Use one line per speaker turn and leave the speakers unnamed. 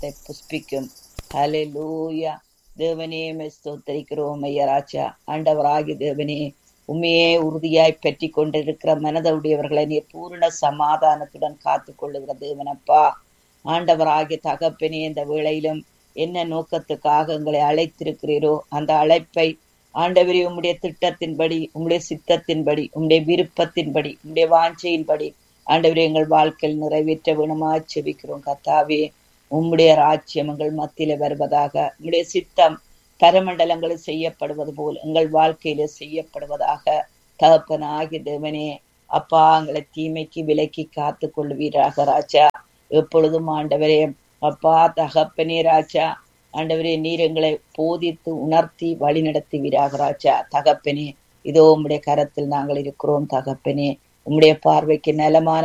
புஷ்பிக்கும் ஹalleluya தேவனே உம்மை ஸ்தோத்தரிக்கிறோம் ஐயா ராஜா ஆண்டவராகி தேவனே உண்மையே உறுதியாய் பற்றி கொண்டிருக்கிற மனதுடையவர்களை நீர் பூரண சமாதானத்துடன் காத்து கொள்ளுகிற தேவனப்பா ஆண்டவராகிய தகப்பனே இந்த வேளையிலும் என்ன நோக்கத்துக்காக எங்களை அழைத்திருக்கிறீரோ அந்த அழைப்பை ஆண்டவரே உம்முடைய திட்டத்தின்படி உம்முடைய சித்தத்தின்படி உம்முடைய விருப்பத்தின்படி உம்முடைய வாஞ்சையின்படி ஆண்டவரே எங்கள் வாழ்க்கையில் நிறைவேற்ற வேணுமா செபிக்கிறோம் கத்தாவே உம்முடைய ராஜ்யம் எங்கள் மத்தியில வருவதாக உம்முடைய சித்தம் பரமண்டலங்களில் செய்யப்படுவது போல் எங்கள் வாழ்க்கையில செய்யப்படுவதாக தகப்பனாகிய தேவனே அப்பா எங்களை தீமைக்கு விலக்கி காத்து கொள்வீராக ராஜா எப்பொழுதும் ஆண்டவரே அப்பா தகப்பனே ராஜா ஆண்டவரே நீர் எங்களை போதித்து உணர்த்தி வழி நடத்துவீராக ராஜா தகப்பனே இதோ உம்முடைய கரத்தில் நாங்கள் இருக்கிறோம் தகப்பனே உம்முடைய பார்வைக்கு நலமான